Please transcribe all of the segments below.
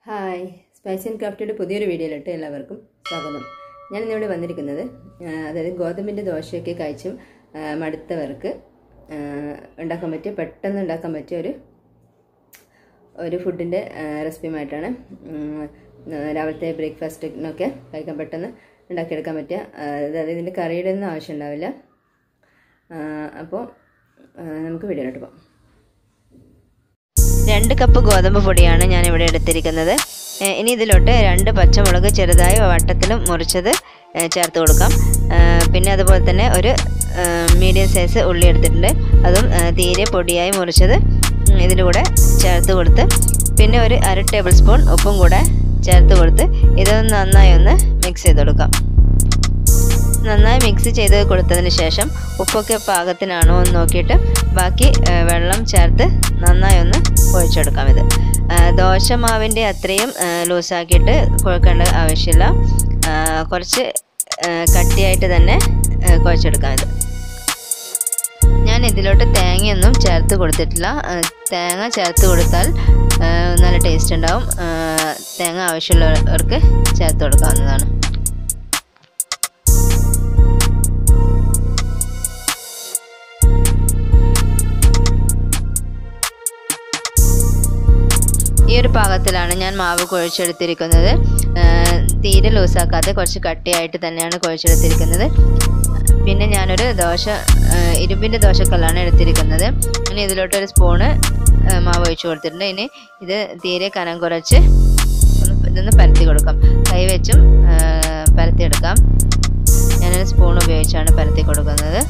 hi spice and ക്രാഫ്റ്റിയുടെ പുതിയൊരു വീഡിയോയിലിട്ട് എല്ലാവർക്കും സ്വാഗതം ഞാൻ ഇന്നിവിടെ വന്നിരിക്കുന്നത് ആ, അതായത് ഗോതമ്പിൻ്റെ ദോശയൊക്കെ കഴിച്ചും ആ, മടുത്തവർക്ക് ആ, ഉണ്ടാക്കാൻ പറ്റിയ പെട്ടെന്ന് ഉണ്ടാക്കാൻ പറ്റിയ ഒരു ഒരു ഫുഡിൻ്റെ റെസിപ്പിയുമായിട്ടാണ് ഉം, രാവിലത്തെ ബ്രേക്ക്ഫാസ്റ്റിനൊക്കെ കഴിക്കാൻ പെട്ടെന്ന് ഉണ്ടാക്കിയെടുക്കാൻ പറ്റിയ ആ, അതായത് ഇതിൻ്റെ കറിയുടെ ഒന്നും ആവശ്യം ഉണ്ടാവില്ല അപ്പോൾ നമുക്ക് വീഡിയോയിലോട്ട് പോകാം രണ്ട് കപ്പ് ഗോതമ്പ് പൊടിയാണ് ഞാൻ ഇവിടെ എടുത്തിരിക്കുന്നത് ഏ, ഇനി ഇതിലോട്ട് രണ്ട് പച്ചമുളക് ചെറുതായി വട്ടത്തിൽ മുറിച്ചത് ഏ, ചേർത്ത് കൊടുക്കാം ഏ, പിന്നെ അതുപോലെ തന്നെ ഒരു മീഡിയം സൈസ് ഉള്ളി എടുത്തിട്ടുണ്ട് അതും ഏ, തീരെ പൊടിയായി മുറിച്ചത് ഉം, ഇതിൻ്റെ കൂടെ ചേർത്ത് കൊടുത്ത് പിന്നെ ഒരു അര ടേബിൾ സ്പൂൺ ഉപ്പും കൂടെ ചേർത്ത് കൊടുത്ത് ഇതൊന്ന് നന്നായി ഒന്ന് മിക്സ് ചെയ്ത് കൊടുക്കാം നന്നായി മിക്സ് ചെയ്ത് കൊടുത്തതിന് ശേഷം ഉപ്പൊക്കെ പാകത്തിനാണോ എന്ന് നോക്കിയിട്ട് ബാക്കി ആ, വെള്ളം ചേർത്ത് നന്നായി ഒന്ന് കുഴച്ചെടുക്കാം ഇത് ആ, ദോശമാവിൻ്റെ അത്രയും ആ, ലൂസാക്കിയിട്ട് കുഴക്കേണ്ട ആവശ്യമില്ല ആ, കുറച്ച് ആ, കട്ടിയായിട്ട് തന്നെ ആ, കുഴച്ചെടുക്കാം ഇത് ഞാൻ ഇതിലോട്ട് തേങ്ങയൊന്നും ചേർത്ത് കൊടുത്തിട്ടില്ല ആ, തേങ്ങ ചേർത്ത് കൊടുത്താൽ ആ, നല്ല ടേസ്റ്റ് ഉണ്ടാവും ആ, തേങ്ങ ആവശ്യമുള്ളവർക്ക് ചേർത്ത് കൊടുക്കാവുന്നതാണ് ഈ ഒരു പാകത്തിലാണ് ഞാൻ മാവ് കുഴച്ചെടുത്തിരിക്കുന്നത് ആ, തീരെ ലൂസാക്കാതെ കുറച്ച് കട്ടിയായിട്ട് തന്നെയാണ് കുഴച്ചെടുത്തിരിക്കുന്നത് പിന്നെ ഞാനൊരു ദോശ ആ, ഇരുമ്പിൻ്റെ ദോശക്കല്ലാണ് എടുത്തിരിക്കുന്നത് ഇനി ഇതിലോട്ടൊരു സ്പൂണ് ആ, മാവ് ഒഴിച്ചു കൊടുത്തിട്ടുണ്ട് ഇനി ഇത് തീരെ കനം കുറച്ച് ഒന്ന് ഇതൊന്ന് പരത്തി കൊടുക്കാം കൈ വെച്ചും ആ, പരത്തിയെടുക്കാം ഞാനൊരു സ്പൂൺ ഉപയോഗിച്ചാണ് പരത്തി കൊടുക്കുന്നത്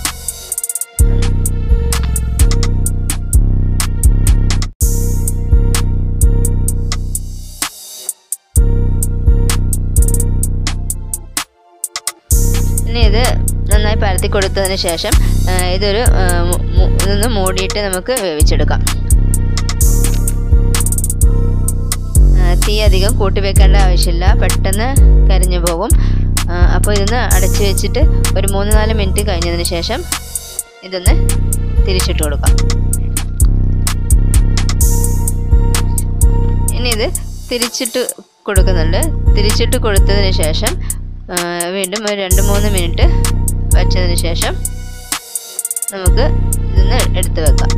ഇനി ഇത് നന്നായി പരത്തി കൊടുത്തതിന് ശേഷം ആ, ഇതൊരു ആ, മു- മു- ഇതൊന്ന് മൂടിയിട്ട് നമുക്ക് വേവിച്ചെടുക്കാം ആ, തീ അധികം കൂട്ടി വെക്കേണ്ട ആവശ്യമില്ല പെട്ടെന്ന് കരിഞ്ഞു പോകും ആ, അപ്പോൾ ഇതൊന്ന് അടച്ചു വെച്ചിട്ട് ഒരു മൂന്ന് നാല് മിനിറ്റ് കഴിഞ്ഞതിന് ശേഷം ഇതൊന്ന് തിരിച്ചിട്ട് കൊടുക്കാം ഇനി ഇത് തിരിച്ചിട്ട് കൊടുക്കുന്നുണ്ട് തിരിച്ചിട്ട് കൊടുത്തതിന് ശേഷം ആ, വീണ്ടും ഒരു രണ്ട് മൂന്ന് മിനിറ്റ് വച്ചതിന് ശേഷം നമുക്ക് ഇതൊന്ന് എടുത്ത് വെക്കാം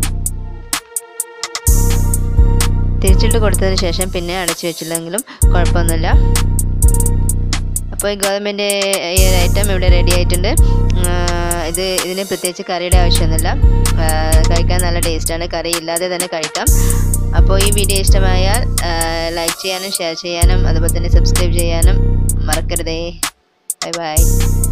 തിരിച്ചിട്ട് കൊടുത്തതിന് ശേഷം പിന്നെ അടച്ചു വെച്ചില്ലെങ്കിലും കുഴപ്പമൊന്നുമില്ല അപ്പോൾ ഈ ഗോതമ്പിൻ്റെ ഈ ഒരു ഐറ്റം ഇവിടെ റെഡി ആയിട്ടുണ്ട് ആ, ഇത് ഇതിന് പ്രത്യേകിച്ച് കറിയുടെ ആവശ്യമൊന്നുമില്ല ആ, കഴിക്കാൻ നല്ല ടേസ്റ്റാണ് കറി ഇല്ലാതെ തന്നെ കഴിക്കാം അപ്പോൾ ഈ വീഡിയോ ഇഷ്ടമായാൽ ലൈക്ക് ചെയ്യാനും ഷെയർ ചെയ്യാനും അതുപോലെ തന്നെ സബ്സ്ക്രൈബ് ചെയ്യാനും മറക്കരുതേ ബൈ ബൈ